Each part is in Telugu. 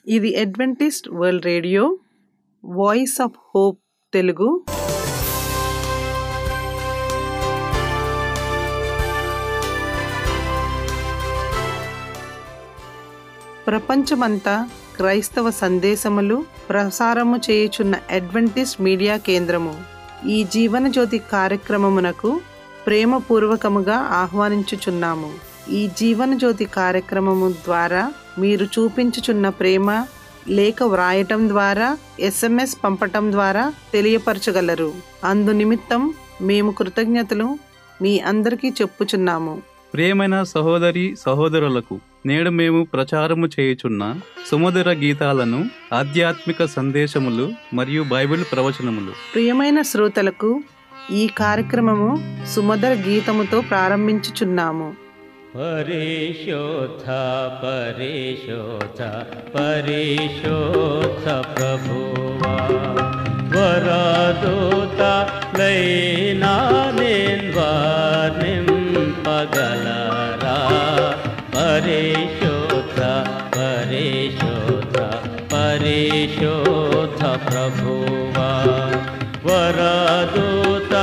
ఇది Adventist World Radio Voice of Hope Telugu ప్రపంచమంతా క్రైస్తవ సందేశములు ప్రసారము చేయుచున్న అడ్వెంటిస్ట్ మీడియా కేంద్రము ఈ జీవన జ్యోతి కార్యక్రమమునకు ప్రేమపూర్వకముగా ఆహ్వానించుచున్నాము ఈ జీవన జ్యోతి కార్యక్రమము ద్వారా మీరు చూపించుచున్న ప్రేమ లేఖ వ్రాయటం ద్వారా ఎస్ఎంఎస్ పంపటం ద్వారా తెలియపరచగలరు అందు నిమిత్తం మేము కృతజ్ఞతలు మీ అందరికీ చెప్పుచున్నాము ప్రియమైన సహోదరి సహోదరులకు నేడు మేము ప్రచారము చేయుచున్న సుమధుర గీతాలను ఆధ్యాత్మిక సందేశములు మరియు బైబిల్ ప్రవచనములు ప్రియమైన శ్రోతలకు ఈ కార్యక్రమము సుమధుర గీతముతో ప్రారంభించుచున్నాము परिशोध परिशोध परिशोध प्रभुवा वरदूत लैनानिन्वानिं पगलरा परिशोध परिशोध परिशोध प्रभुवा वरदूत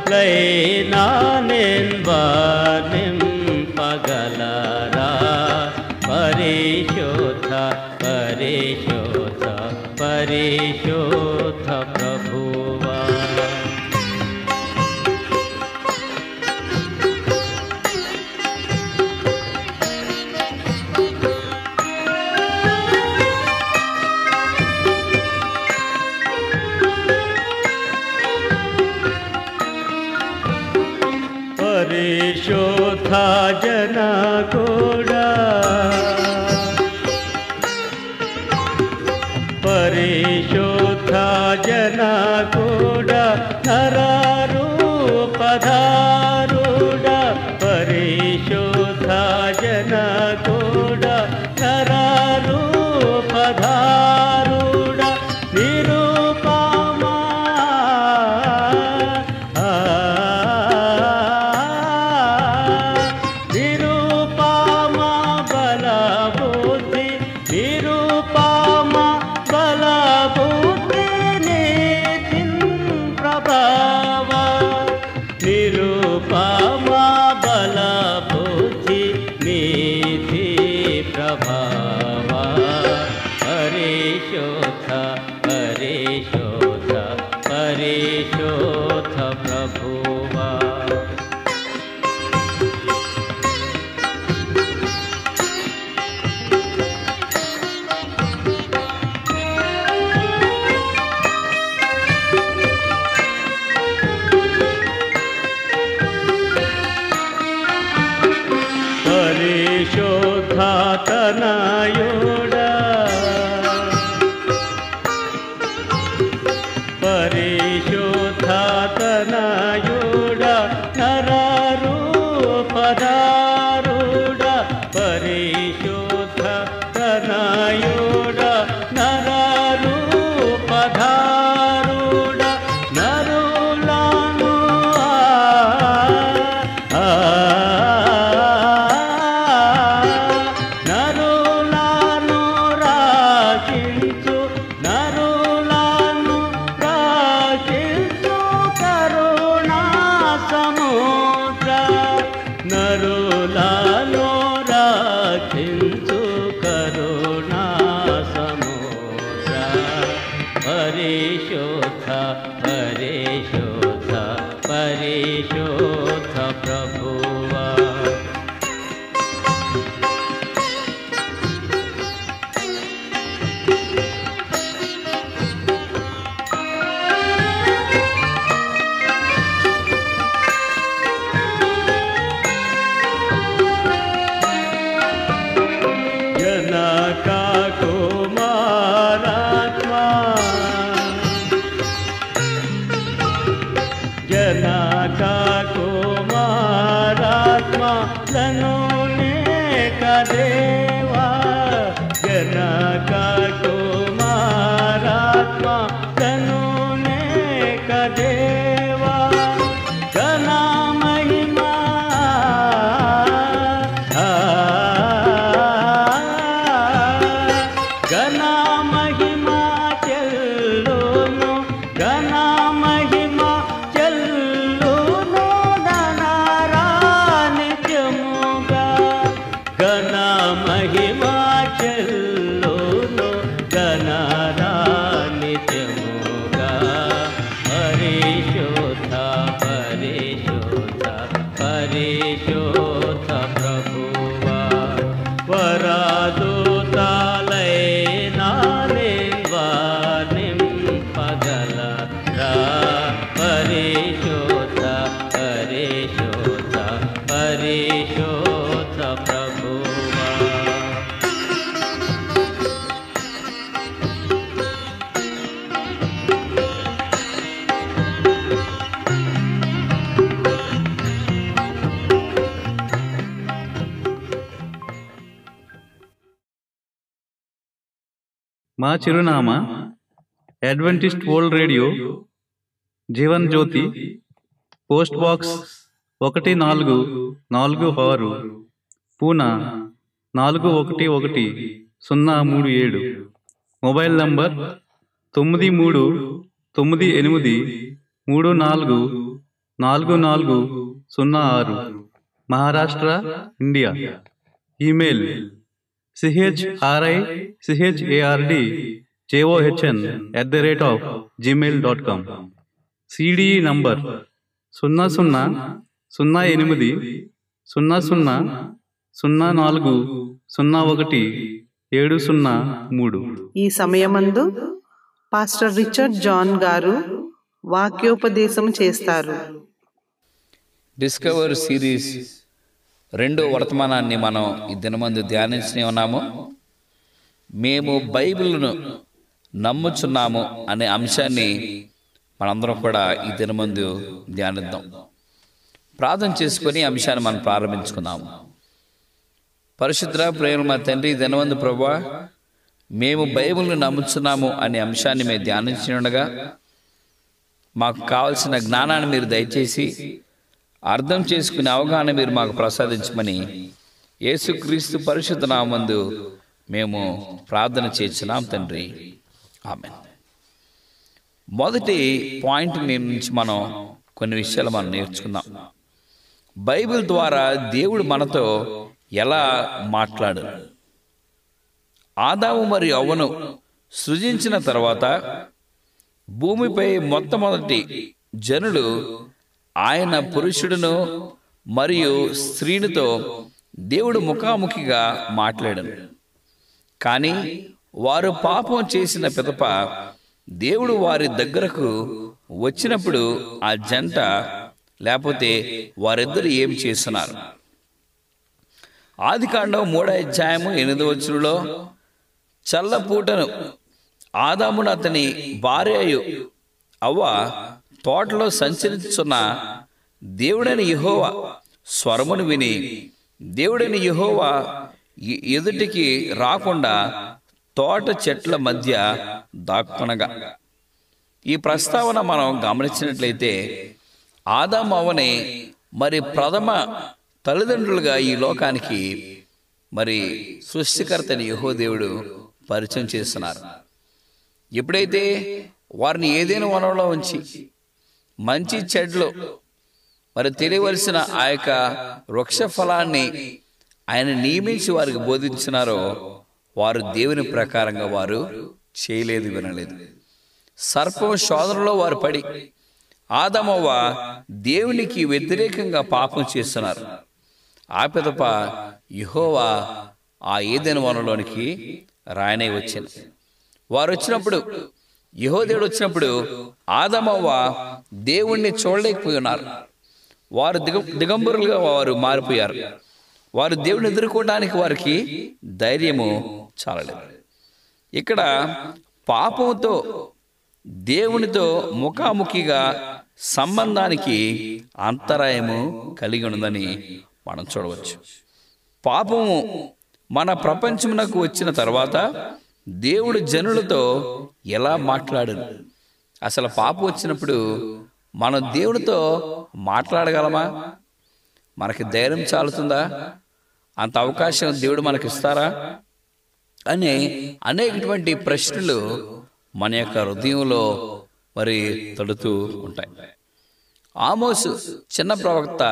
लैनानिन्वानिं పగలరా పరిశోధ పరిశోధ పరిశోధ ప్రభువా పరిశోధ జన కూడా పరిశోధ జన కూడా నరూపధారుడ పరిశోధ జన కూడా నరూపధారుడ నిరూపమా నిరూపమ బల బుద్ధి నిరూపమ బల బుద్ధి నితిన్ ప్రభావ నిరూపమ బల బుద్ధి నిధి ప్రభావ పరిశోధ పరిశోధ పరిశోధ ప్రభువా పరిశోధాతనయోడ పరిశోధాతనయోడ నరూపధారుడ పరిశోధ తనయోడ నరూపధారుడ నరులను నరులను ఘన మహిమా చెల్లును ఘన మహిమా చెల్లును ధనరా నిత్యముగా ఘన మహిమా చెల్లును ఘనరా నిత్యముగా పరిశోధ పరిశోధ పరిశోధ ప్రభువా వరాదుతాలైనానింపగలరా పరిశోధ పరిశోధ పరిశోధ ప్రభువా మా చిరునామా Adventist World Radio Jeevan Jyothi post box ఒకటి నాలుగు నాలుగు ఆరు పూనా నాలుగు ఒకటి ఒకటి సున్నా మూడు ఏడు మొబైల్ నంబర్ తొమ్మిది మూడు తొమ్మిది ఎనిమిది మూడు నాలుగు నాలుగు నాలుగు సున్నా ఆరు Maharashtra India email C H R I C H A R D J O H N at the rate of Gmail dot com C D E number సున్నా సున్నా సున్నా ఎనిమిది సున్నా సున్నా సున్నా నాలుగు సున్నా ఒకటి ఏడు సున్నా మూడు ఈ సమయమందు పాస్టర్ రిచర్డ్ జాన్ గారు వాక్యోపదేశం చేస్తారు డిస్కవర్ సిరీస్ రెండో వర్తమానాన్ని మనం ఈ దినమందు ధ్యానించి ఉన్నాము మేము బైబిల్ను నమ్ముచున్నాము అనే అంశాన్ని మనందరం కూడా ఈ దినమందు ధ్యానిద్దాం ప్రార్థన చేసుకొని ఈ అంశాన్ని మనం ప్రారంభించుకుందాము పరిశుద్ర ప్రేమ మా తండ్రి ఈ దినమందు ప్రభా మేము బైబిల్ను నమ్ముచున్నాము అనే అంశాన్ని మేము ధ్యానించి ఉండగా మాకు కావలసిన జ్ఞానాన్ని మీరు దయచేసి అర్థం చేసుకునే అవగాహన మీరు మాకు ప్రసాదించమని యేసుక్రీస్తు పరిశుద్ధ నామందు మేము ప్రార్థన చేస్తున్నాం తండ్రి ఆమె మొదటి పాయింట్ నుంచి మనం కొన్ని విషయాలు మనం నేర్చుకుందాం బైబిల్ ద్వారా దేవుడు మనతో ఎలా మాట్లాడు ఆదాము మరియు అవ్వను సృజించిన తర్వాత భూమిపై మొట్టమొదటి జనులు ఆయన పురుషుడును మరియు స్త్రీనితో దేవుడు ముఖాముఖిగా మాట్లాడను కానీ వారు పాపం చేసిన పిదప దేవుడు వారి దగ్గరకు వచ్చినప్పుడు ఆ జంట లేకపోతే వారిద్దరు ఏం చేస్తున్నారు ఆదికాండం మూడో అధ్యాయము ఎనిమిది వచ్చులో చల్లపూటను ఆదామును అతని భార్యయు అవ్వ తోటలో సంచరించున్న దేవుడైన యెహోవా స్వరమును విని దేవుడైన యెహోవా ఎ- ఎదుటికి రాకుండా తోట చెట్ల మధ్య దాక్కునగా ఈ ప్రస్తావన మనం గమనించినట్లయితే ఆదాము అవని మరి ప్రథమ తల్లిదండ్రులుగా ఈ లోకానికి మరి సృష్టికర్తని యహోదేవుడు పరిచయం చేస్తున్నారు ఎప్పుడైతే వారిని ఏదైనా వనంలో ఉంచి మంచి చెడ్లు మరి తెలియవలసిన ఆ యొక్క వృక్ష ఫలాన్ని ఆయన నియమించి వారికి బోధించినారో వారు దేవుని ప్రకారంగా వారు చేయలేదు వినలేదు సర్పం శోధనలో వారు పడి ఆదమవ్వ దేవునికి వ్యతిరేకంగా పాపం చేస్తున్నారు ఆ పిదప యెహోవా ఆ ఏదైన వనంలోనికి రాయనే వచ్చింది వారు వచ్చినప్పుడు యహోదేవుడు వచ్చినప్పుడు ఆదమవ్వ దేవుణ్ణి చూడలేకపోయి ఉన్నారు వారు దిగ దిగంబరులుగా వారు మారిపోయారు వారు దేవుని ఎదుర్కోవడానికి వారికి ధైర్యము చాలలేదు ఇక్కడ పాపంతో దేవునితో ముఖాముఖిగా సంబంధానికి అంతరాయము కలిగి ఉన్నదని మనం చూడవచ్చు పాపము మన ప్రపంచమునకు వచ్చిన తర్వాత దేవుడు జనులతో ఎలా మాట్లాడను అసలు పాపం వచ్చినప్పుడు మనం దేవుడితో మాట్లాడగలమా మనకి ధైర్యం చాలుతుందా అంత అవకాశం దేవుడు మనకి ఇస్తారా అనే అనేకటువంటి ప్రశ్నలు మన యొక్క హృదయంలో మరి తడుతూ ఉంటాయి ఆమోసు చిన్న ప్రవక్త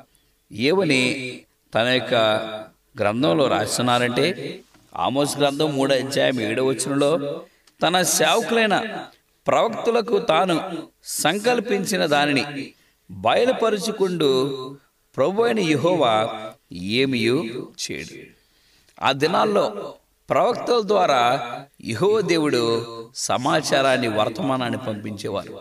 ఏమని తన యొక్క గ్రంథంలో రాస్తున్నారంటే ఆమోస్ గ్రంథం మూడో అధ్యాయం ఏడవ వచనంలో తన సేవకులైన ప్రవక్తులకు తాను సంకల్పించిన దానిని బయలుపరుచుకుంటూ ప్రభు అయిన యెహోవా ఏమియు చేయడు ఆ దినాల్లో ప్రవక్తల ద్వారా యెహోవ దేవుడు సమాచారాన్ని వర్తమానాన్ని పంపించేవారు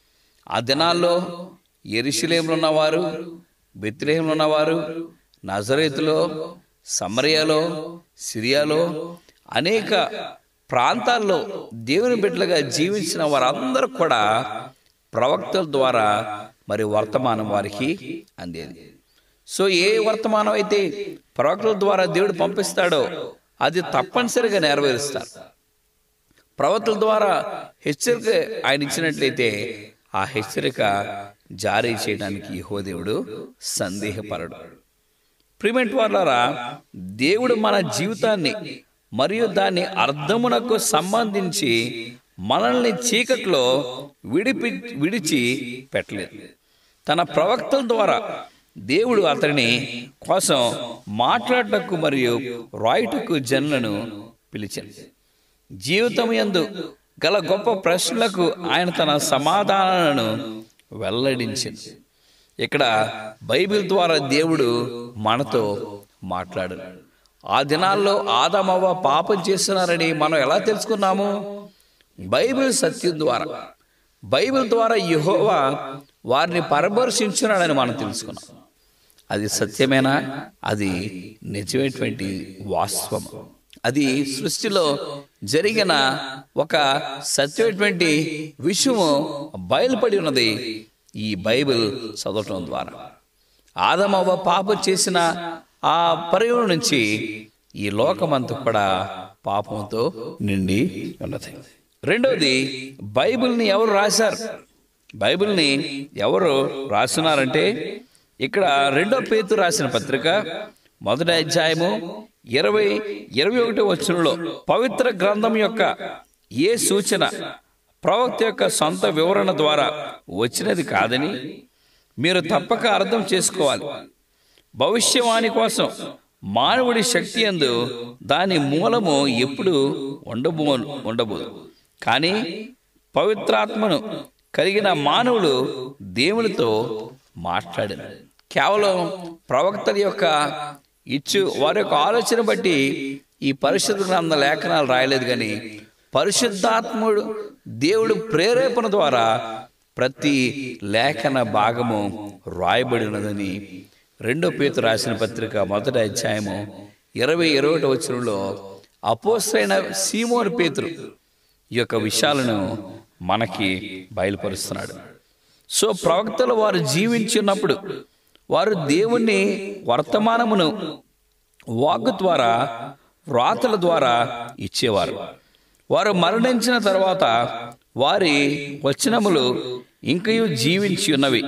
ఆ దినాల్లో ఎరిశిలేంలో ఉన్నవారు బెత్లేహంలో ఉన్నవారు నజరేతులో సమరయాలో సిరియాలో అనేక ప్రాంతాల్లో దేవుని బిడ్డలుగా జీవించిన వారందరూ కూడా ప్రవక్తల ద్వారా మరి వర్తమానం వారికి అందేది సో ఏ వర్తమానం అయితే ప్రవక్తల ద్వారా దేవుడు పంపిస్తాడో అది తప్పనిసరిగా నెరవేరుస్తారు ప్రవక్తల ద్వారా హెచ్చరిక ఆయన ఇచ్చినట్లయితే ఆ హెచ్చరిక జారీ చేయడానికి యెహోవా సందేహపరడు ప్రిమెంట్ వాళ్ళారా దేవుడు మన జీవితాన్ని మరియు దాని అర్థమునకు సంబంధించి మనల్ని చీకట్లో విడిపి విడిచి పెట్టలేదు తన ప్రవక్తల ద్వారా దేవుడు అతని కోసం మాట్లాడటకు మరియు రాయుటకు జనులను పిలిచింది జీవితం యందు గల గొప్ప ప్రశ్నలకు ఆయన తన సమాధానాలను వెల్లడించింది ఇక్కడ బైబిల్ ద్వారా దేవుడు మనతో మాట్లాడు ఆ దినాల్లో ఆదమవ్వ పాపం చేస్తున్నారని మనం ఎలా తెలుసుకున్నాము బైబిల్ సత్యం ద్వారా బైబిల్ ద్వారా యెహోవా వారిని పరామర్శించున్నాడని మనం తెలుసుకున్నాం అది సత్యమేనా అది నిజమైనటువంటి వాస్తవం అది సృష్టిలో జరిగిన ఒక సత్యమైనటువంటి విషయము బయలుపడి ఉన్నది ఈ బైబిల్ చదవటం ద్వారా ఆదమవ్వ పాపం చేసిన ఆ పరిగణ నుంచి ఈ లోకమంతా కూడా పాపంతో నిండి ఉన్నది రెండవది బైబిల్ని ఎవరు రాశారు బైబిల్ని ఎవరు రాస్తున్నారంటే ఇక్కడ రెండో పేతు రాసిన పత్రిక మొదటి అధ్యాయము ఇరవై ఇరవై ఒకటి వచ్చులో పవిత్ర గ్రంథం యొక్క ఏ సూచన ప్రవక్త యొక్క సొంత వివరణ ద్వారా వచ్చినది కాదని మీరు తప్పక అర్థం చేసుకోవాలి భవిష్యవాణి కోసం మానవుడి శక్తి ఎందు దాని మూలము ఎప్పుడు ఉండబో ఉండబోదు కానీ పవిత్రాత్మను కలిగిన మానవుడు దేవునితో మాట్లాడిన కేవలం ప్రవక్తల యొక్క ఇచ్చు వారి యొక్క ఆలోచన బట్టి ఈ పరిశుద్ధ గ్రంథ లేఖనాలు రాయలేదు కానీ పరిశుద్ధాత్ముడు దేవుడు ప్రేరేపణ ద్వారా ప్రతి లేఖన భాగము రాయబడినదని రెండో పేతు రాసిన పత్రిక మొదటి అధ్యాయము ఇరవై ఇరవై ఒకటి వచనంలో అపోసైన సీమోను పేతురు ఈ యొక్క విషయాలను మనకి బయలుపరుస్తున్నాడు సో ప్రవక్తలు వారు జీవించున్నప్పుడు వారు దేవుని వర్తమానమును వాక్ ద్వారా వ్రాతల ద్వారా ఇచ్చేవారు వారు మరణించిన తర్వాత వారి వచనములు ఇంకయు జీవించి ఉన్నవి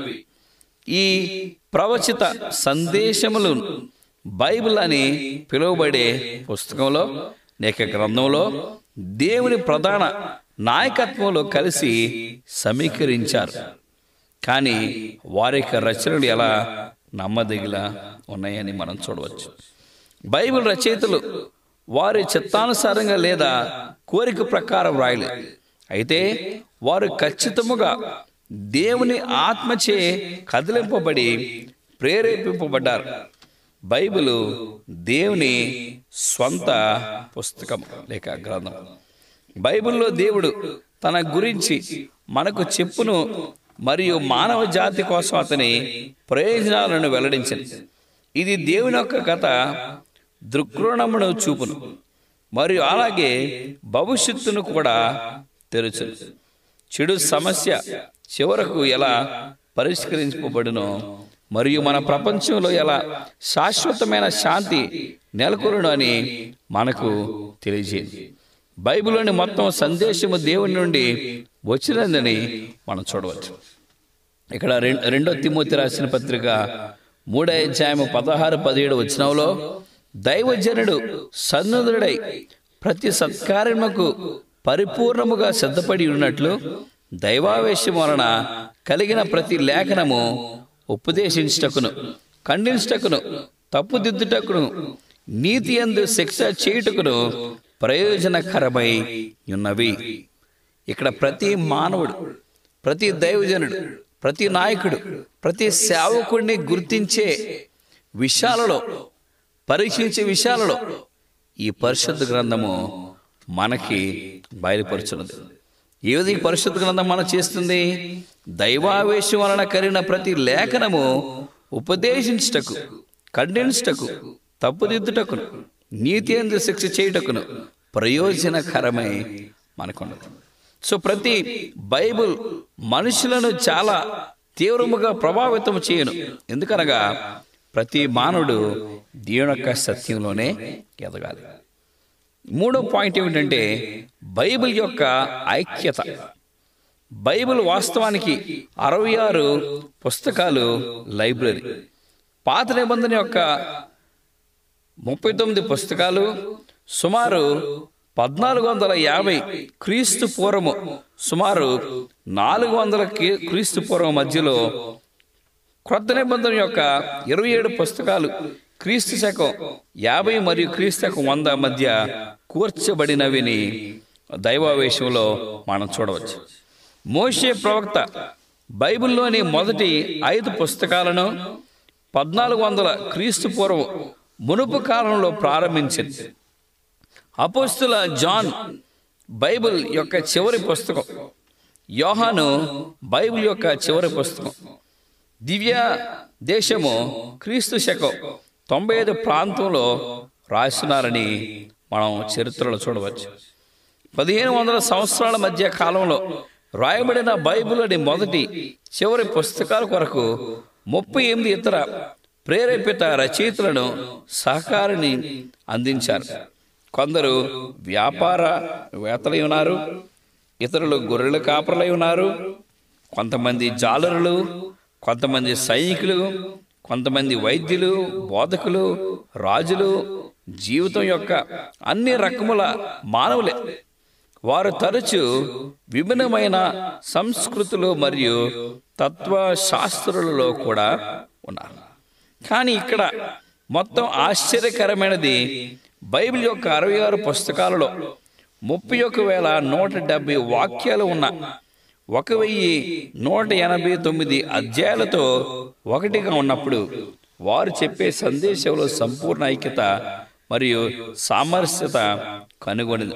ఈ ప్రవచిత సందేశములు బైబిల్ అని పిలువబడే పుస్తకంలో లేక గ్రంథంలో దేవుని ప్రధాన నాయకత్వంలో కలిసి సమీకరించారు కానీ వారి యొక్క రచనలు ఎలా నమ్మదగిల ఉన్నాయని మనం చూడవచ్చు బైబిల్ రచయితలు వారి చిత్తానుసారంగా లేదా కోరిక ప్రకారం రాయలేదు అయితే వారు ఖచ్చితముగా దేవుని ఆత్మచే కదిలింపబడి ప్రేరేపింపబడ్డారు బైబిలు దేవుని స్వంత పుస్తకం లేక గ్రంథం బైబిల్లో దేవుడు తన గురించి మనకు చెప్పును మరియు మానవ జాతి కోసం అతని ప్రయోజనాలను వెల్లడించింది ఇది దేవుని యొక్క కథ దృక్కోణమును చూపును మరియు అలాగే భవిష్యత్తును కూడా తెరుచును చెడు సమస్య చివరకు ఎలా పరిష్కరించబడునో మరియు మన ప్రపంచంలో ఎలా శాశ్వతమైన శాంతి నెలకొలను అని మనకు తెలియజేయండి బైబిల్లోని మొత్తం సందేశము దేవుని నుండి వచ్చినదని మనం చూడవచ్చు ఇక్కడ రెం- రెండో తిమోతి రాసిన పత్రిక మూడో అధ్యాయము పదహారు పదిహేడు వచ్చినంలో దైవజనుడు సన్నుదుడై ప్రతి సత్కార్యముకు పరిపూర్ణముగా సిద్ధపడి ఉన్నట్లు దైవావేశం వలన కలిగిన ప్రతి లేఖనము ఉపదేశించుటకును ఖండించుటకును తప్పుదిద్దుటకును నీతి అందు శిక్ష చేయుటకును ప్రయోజనకరమై ఉన్నవి ఇక్కడ ప్రతి మానవుడు ప్రతి దైవజనుడు ప్రతి నాయకుడు ప్రతి సేవకుడిని గుర్తించే విషయాలలో పరీక్షించే విషయాలలో ఈ పరిశుద్ధ గ్రంథము మనకి బయలుపరుచున్నది ఏది ఈ పరిశుద్ధ గ్రంథం మనం చేస్తుంది దైవావేశం వలన కలిగిన ప్రతి లేఖనము ఉపదేశించుటకు ఖండించుటకు తప్పుదిద్దుటకును నీతి అందు శిక్ష చేయుటకును ప్రయోజనకరమై మనకున్నది సో ప్రతి బైబుల్ మనుషులను చాలా తీవ్రముగా ప్రభావితం చేయను ఎందుకనగా ప్రతి మానవుడు దేవుని యొక్క సత్యంలోనే ఎదగాలి మూడో పాయింట్ ఏమిటంటే బైబిల్ యొక్క ఐక్యత బైబిల్ వాస్తవానికి అరవై ఆరు పుస్తకాలు లైబ్రరీ పాత నిబంధన యొక్క ముప్పై తొమ్మిది పుస్తకాలు సుమారు పద్నాలుగు వందల యాభై క్రీస్తు పూర్వము సుమారు నాలుగు వందల క్రీ- క్రీస్తు పూర్వం మధ్యలో క్రొత్త నిబంధన యొక్క ఇరవై ఏడు పుస్తకాలు క్రీస్తు శకం యాభై మరియు క్రీస్తు శకం వంద మధ్య కూర్చబడినవిని దైవావేశంలో మనం చూడవచ్చు మోషే ప్రవక్త బైబిల్లోని మొదటి ఐదు పుస్తకాలను పద్నాలుగు వందల క్రీస్తు పూర్వం మునుపు కాలంలో ప్రారంభించింది అపోస్తుల జాన్ బైబిల్ యొక్క చివరి పుస్తకం యోహాను బైబిల్ యొక్క చివరి పుస్తకం దివ్య దేశము క్రీస్తు శకం తొంభై ఐదు ప్రాంతంలో రాస్తున్నారని మనం చరిత్రలో చూడవచ్చు పదిహేను వందల సంవత్సరాల మధ్య కాలంలో రాయబడిన బైబిల్ అని మొదటి చివరి పుస్తకాల కొరకు ముప్పై ఎనిమిది ఇతర ప్రేరేపిత రచయితలను సహకారిని అందించారు కొందరు వ్యాపార వేత్తలై ఉన్నారు ఇతరులు గొర్రెల కాపరులై ఉన్నారు కొంతమంది జాలరులు కొంతమంది సైనికులు కొంతమంది వైద్యులు బోధకులు రాజులు జీవితం యొక్క అన్ని రకముల మానవులే వారు తరచు విభిన్నమైన సంస్కృతులు మరియు తత్వ శాస్త్రులలో కూడా ఉన్నారు కానీ ఇక్కడ మొత్తం ఆశ్చర్యకరమైనది బైబిల్ యొక్క అరవై ఆరు పుస్తకాలలో ముప్పై ఒక వేల నూట డెబ్బై వాక్యాలు ఉన్న ఒక వెయ్యి నూట ఎనభై తొమ్మిది అధ్యాయాలతో ఒకటిగా ఉన్నప్పుడు వారు చెప్పే సందేశంలో సంపూర్ణ ఐక్యత మరియు సామరస్యత కనుగొనింది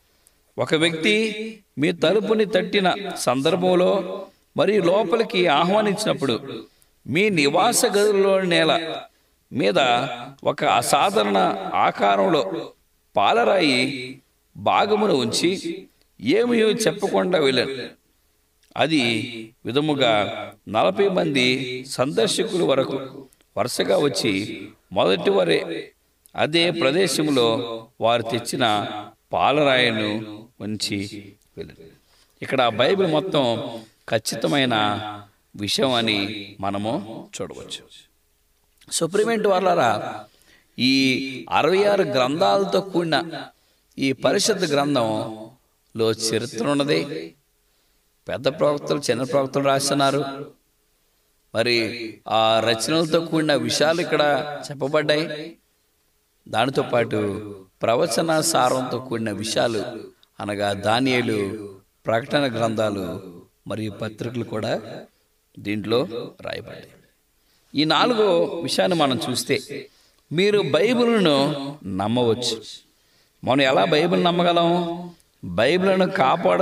ఒక వ్యక్తి మీ తలుపుని తట్టిన సందర్భంలో మరియు లోపలికి ఆహ్వానించినప్పుడు మీ నివాస గదిలో నేల మీద ఒక అసాధారణ ఆకారంలో పాలరాయి భాగమును ఉంచి ఏమీ చెప్పకుండా వెళ్ళాను అది విధముగా నలభై మంది సందర్శకుల వరకు వరుసగా వచ్చి మొదటి వరే అదే ప్రదేశంలో వారు తెచ్చిన పాలరాయను ఉంచి వెళ్ళారు ఇక్కడ బైబిల్ మొత్తం ఖచ్చితమైన విషయం అని మనము చూడవచ్చు సుప్రీమెంట్ వాళ్ళరా ఈ అరవై ఆరు గ్రంథాలతో కూడిన ఈ పరిషత్ గ్రంథంలో చరిత్ర ఉన్నది పెద్ద ప్రవక్తలు చిన్న ప్రవక్తలు రాస్తున్నారు మరి ఆ రచనలతో కూడిన విషయాలు ఇక్కడ చెప్పబడ్డాయి దానితో పాటు ప్రవచన సారంతో కూడిన విషయాలు అనగా దానియేలు ప్రకటన గ్రంథాలు మరియు పత్రికలు కూడా దీంట్లో రాయబడ్డాయి ఈ నాలుగో విషయాన్ని మనం చూస్తే మీరు బైబిల్ను నమ్మవచ్చు మనం ఎలా బైబిల్ నమ్మగలం బైబిల్ను కాపాడ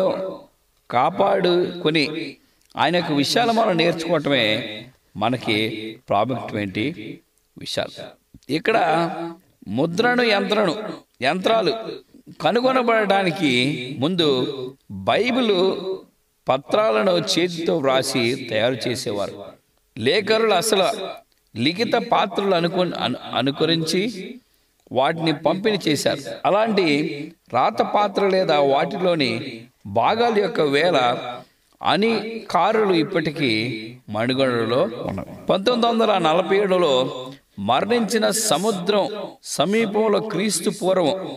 కాపాడుకొని ఆయన యొక్క విషయాలు మనం నేర్చుకోవటమే మనకి ప్రాముఖ్యమైన విషయాలు ఇక్కడ ముద్రను యంత్రను యంత్రాలు కనుగొనబడడానికి ముందు బైబిల్ పత్రాలను చేతితో వ్రాసి తయారు చేసేవారు లేఖరులు అసలు లిఖిత పాత్రలు అనుకు అను- అనుకరించి వాటిని పంపిణీ చేశారు అలాంటి రాత పాత్ర లేదా వాటిలోని భాగాల యొక్క వేల అని కారులు ఇప్పటికీ మణిగొండలో ఉన్నవి పంతొమ్మిది వందల నలభై ఏడులో మరణించిన సముద్రం సమీపంలో క్రీస్తు పూర్వం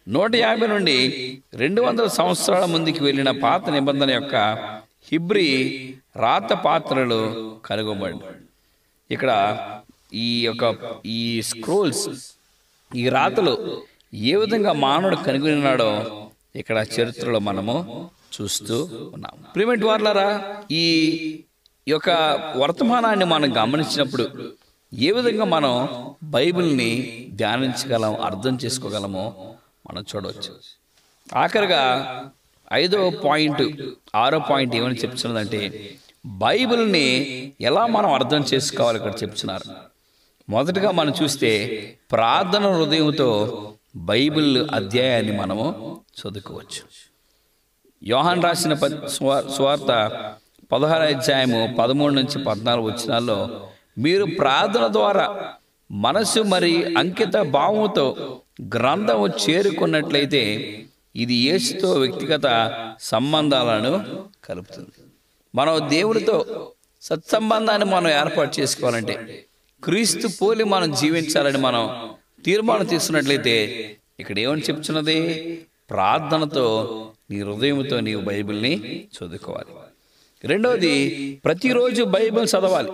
నూట యాభై నుండి రెండు వందల సంవత్సరాల ముందుకు వెళ్ళిన పాత నిబంధన యొక్క హిబ్రి రాత పాత్రలు కనుగొబడి ఇక్కడ ఈ యొక్క ఈ స్క్రోల్స్ ఈ రాతలు ఏ విధంగా మానవుడు కనుగొన్నాడో ఇక్కడ చరిత్రలో మనము చూస్తూ ఉన్నాం ప్రిమెంట్ వార్లరా ఈ యొక్క వర్తమానాన్ని మనం గమనించినప్పుడు ఏ విధంగా మనం బైబిల్ని ధ్యానించగలం అర్థం చేసుకోగలమో మనం చూడవచ్చు ఆఖరిగా ఐదవ పాయింట్ ఆరో పాయింట్ ఏమని చెప్తున్నదంటే బైబిల్ని ఎలా మనం అర్థం చేసుకోవాలి ఇక్కడ చెప్తున్నారు మొదటగా మనం చూస్తే ప్రార్థన హృదయంతో బైబిల్ అధ్యాయాన్ని మనము చదువుకోవచ్చు యోహాన్ రాసిన ప- స్వా- స్వార్త పదహారు అధ్యాయము పదమూడు నుంచి పద్నాలుగు వచ్చినాల్లో మీరు ప్రార్థన ద్వారా మనసు మరి అంకిత భావంతో గ్రంథము చేరుకున్నట్లయితే ఇది యేసుతో వ్యక్తిగత సంబంధాలను కలుపుతుంది మనం దేవునితో సత్సంబంధాన్ని మనం ఏర్పాటు చేసుకోవాలంటే క్రీస్తు పోలి మనం జీవించాలని మనం తీర్మానం తీసుకున్నట్లయితే ఇక్కడ ఏమని చెప్తున్నది ప్రార్థనతో నీ హృదయంతో నీవు బైబిల్ని చదువుకోవాలి రెండవది ప్రతిరోజు బైబిల్ చదవాలి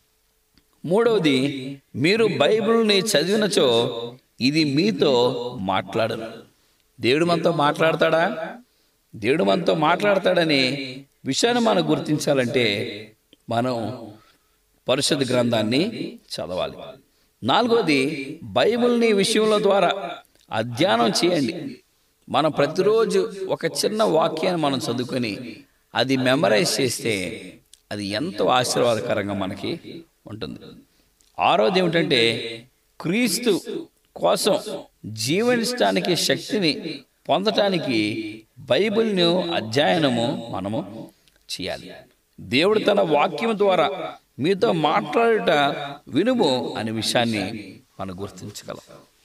మూడవది మీరు బైబిల్ని చదివినచో ఇది మీతో మాట్లాడను దేవుడు మనతో మాట్లాడతాడా దేవుడు మనతో మాట్లాడతాడని విషయాన్ని మనం గుర్తించాలంటే మనం పరిశుద్ధ గ్రంథాన్ని చదవాలి నాలుగోది బైబిల్ని విషయంలో ద్వారా అధ్యయనం చేయండి మనం ప్రతిరోజు ఒక చిన్న వాక్యాన్ని మనం చదువుకొని అది మెమరైజ్ చేస్తే అది ఎంతో ఆశీర్వాదకరంగా మనకి ఉంటుంది ఆరోది ఏమిటంటే క్రీస్తు కోసం జీవించడానికి శక్తిని పొందటానికి బైబిల్ను అధ్యయనము మనము చేయాలి దేవుడు తన వాక్యం ద్వారా మీతో మాట్లాడుట వినుము అనే విషయాన్ని మనం గుర్తించగలం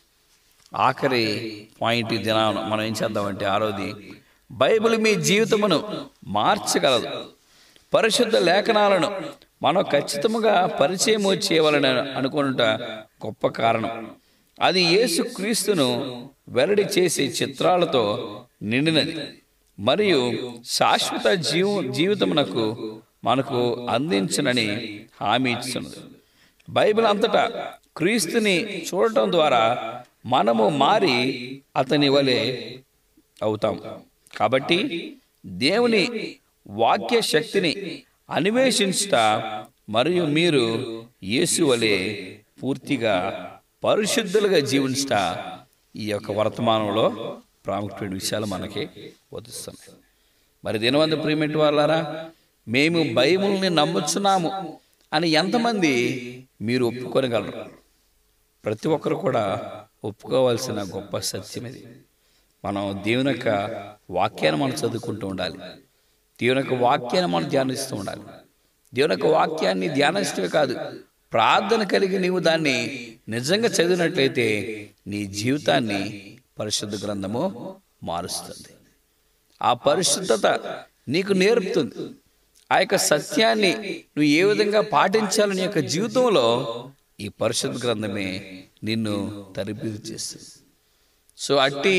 ఆఖరి పాయింట్ ఈ దినాన మనం ఏం చేద్దామంటే ఆరోది బైబిల్ మీ జీవితమును మార్చగలదు పరిశుద్ధ లేఖనాలను మనం ఖచ్చితంగా పరిచయం చేయవాలని అనుకున్నట గొప్ప కారణం అది యేసు క్రీస్తును వెల్లడి చేసే చిత్రాలతో నిండినది మరియు శాశ్వత జీవ జీవితమునకు మనకు అందించనని హామీ ఇస్తున్నది బైబిల్ అంతటా క్రీస్తుని చూడటం ద్వారా మనము మారి అతని వలె అవుతాం కాబట్టి దేవుని వాక్య శక్తిని అన్వేషించుట మరియు మీరు యేసు వలె పూర్తిగా పరిశుద్ధులుగా జీవించుట ఈ యొక్క వర్తమానంలో ప్రాముఖ్యమైన విషయాలు మనకి బోధిస్తున్నాయి మరి దినవంత ప్రియమేంటి వాళ్ళారా మేము బైబిల్ని నమ్ముచున్నాము అని ఎంతమంది మీరు ఒప్పుకొనగలరు ప్రతి ఒక్కరు కూడా ఒప్పుకోవాల్సిన గొప్ప సత్యం ఇది మనం దేవుని యొక్క వాక్యాన్ని మనం చదువుకుంటూ ఉండాలి దేవుని యొక్క వాక్యాన్ని మనం ధ్యానిస్తూ ఉండాలి దేవుని యొక్క వాక్యాన్ని ధ్యానిస్తూ కాదు ప్రార్థన కలిగి నీవు దాన్ని నిజంగా చదివినట్లయితే నీ జీవితాన్ని పరిశుద్ధ గ్రంథము మారుస్తుంది ఆ పరిశుద్ధత నీకు నేర్పుతుంది ఆ యొక్క సత్యాన్ని నువ్వు ఏ విధంగా పాటించాలని నీ యొక్క జీవితంలో ఈ పరిశుద్ధ గ్రంథమే నిన్ను తరబిదు చేస్తుంది సో అట్టి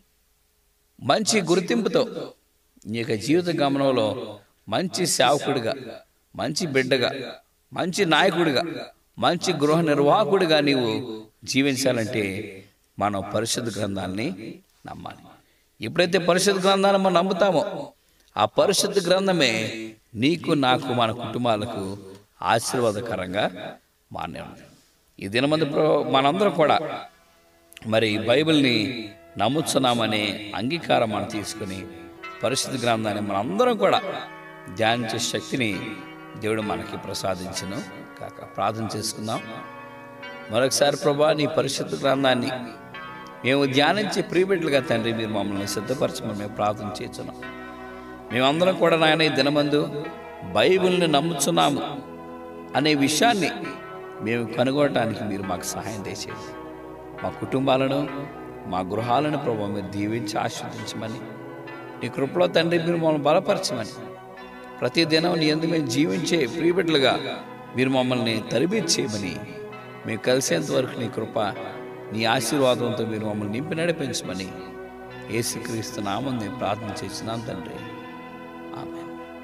మంచి గుర్తింపుతో నీ యొక్క జీవిత గమనంలో మంచి సేవకుడిగా మంచి బిడ్డగా మంచి నాయకుడిగా మంచి గృహ నిర్వాహకుడిగా నీవు జీవించాలంటే మనం పరిశుద్ధ గ్రంథాన్ని నమ్మాలి ఎప్పుడైతే పరిశుద్ధ గ్రంథాన్ని మనం నమ్ముతామో ఆ పరిశుద్ధ గ్రంథమే నీకు నాకు మన కుటుంబాలకు ఆశీర్వాదకరంగా మానే ఉంది ఈ దినమంది మనందరం కూడా మరి బైబిల్ని నమ్ముతున్నామనే అంగీకారం మనం తీసుకుని పరిశుద్ధ గ్రంథాన్ని మనందరం కూడా ధ్యానించే శక్తిని దేవుడు మనకి ప్రసాదించను కాక ప్రార్థన చేసుకుందాం మరొకసారి ప్రభా నీ పరిశుద్ధ గ్రంథాన్ని మేము ధ్యానించే ప్రియబిడ్డలుగా తండ్రి మీరు మమ్మల్ని సిద్ధపరచమని మేము ప్రార్థన చేస్తున్నాం మేమందరం కూడా నాయన ఈ దినమందు బైబిల్ని నమ్ముచున్నాము అనే విషయాన్ని మేము కనుగొనడానికి మీరు మాకు సహాయం చేసేది మా కుటుంబాలను మా గృహాలను ప్రభావ మీరు దీవించి ఆస్వాదించమని నీ కృపలో తండ్రి మీరు మమ్మల్ని బలపరచమని ప్రతి దినం నీ ఎందుకు మేము జీవించే ప్రియబిడ్డలుగా మీరు మమ్మల్ని తరబేతి చేయమని మేము కలిసేంత వరకు నీ కృప నీ ఆశీర్వాదంతో మీరు మమ్మల్ని నింపి నడిపించమని యేసుక్రీస్తు నామం నేను ప్రార్థన చేసినాం తండ్రి ఆమె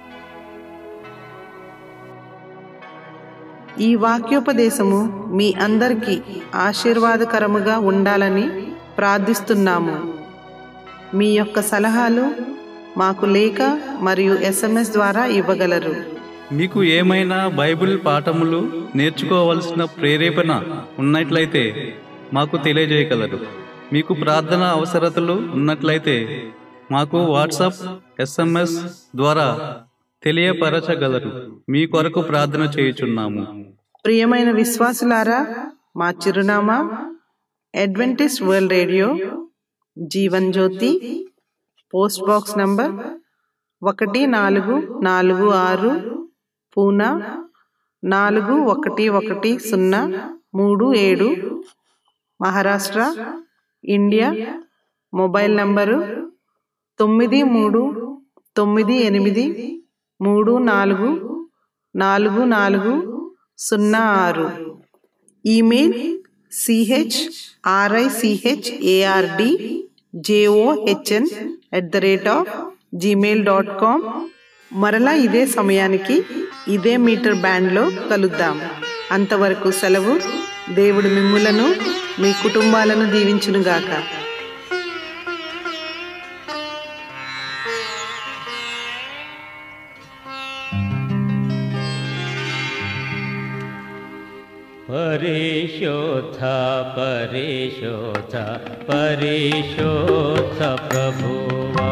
ఈ వాక్యోపదేశము మీ అందరికీ ఆశీర్వాదకరముగా ఉండాలని ప్రార్థిస్తున్నాము మీ యొక్క సలహాలు మాకు లేఖ మరియు ఎస్ఎంఎస్ ద్వారా ఇవ్వగలరు మీకు ఏమైనా బైబిల్ పాఠములు నేర్చుకోవలసిన ప్రేరేపణ ఉన్నట్లయితే మాకు తెలియజేయగలరు మీకు ప్రార్థన అవసరతలు ఉన్నట్లయితే మాకు వాట్సాప్ ఎస్ఎంఎస్ ద్వారా తెలియపరచగలరు మీ కొరకు ప్రార్థన చేయుచున్నాము ప్రియమైన విశ్వాసులారా మా చిరునామా Adventist World Radio Jeevan Jyothi post box number ఒకటి నాలుగు నాలుగు ఆరు పూనా నాలుగు ఒకటి ఒకటి సున్నా మూడు ఏడు మహారాష్ట్ర ఇండియా మొబైల్ నంబరు తొమ్మిది మూడు తొమ్మిది ఎనిమిది మూడు నాలుగు నాలుగు నాలుగు సున్నా ఆరు email C H R I C H A R D J O H N at the rate of Gmail dot com మరలా ఇదే సమయానికి ఇదే మీటర్ బ్యాండ్లో కలుద్దాం అంతవరకు సెలవు దేవుడు మిమ్ములను మీ కుటుంబాలను దీవించునుగాక परिशोध परिशोध परिशोध प्रभुवा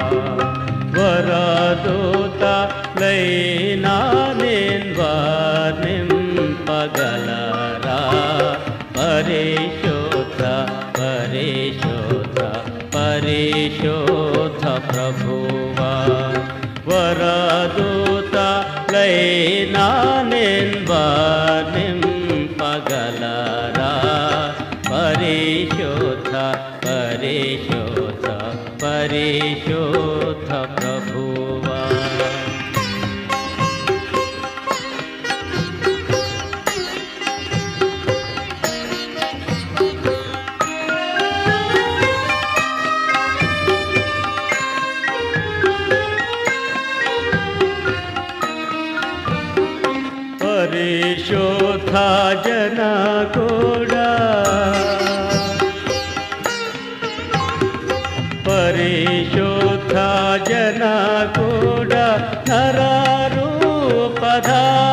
वरदूत लैना निन्वानिं पगलरा परिशोध परिशोध परिशोध प्रभुवा वरदूत लैना निन्वानिं पगलरा परिशोध परिशोध परिशोध प्रभुवा ಪರಿಶೋಧ ಜನ ಕೂಡ ಪರಿಶೋಧ ಜನ ಕೂಡ ನರರೂಪಧಾರಿ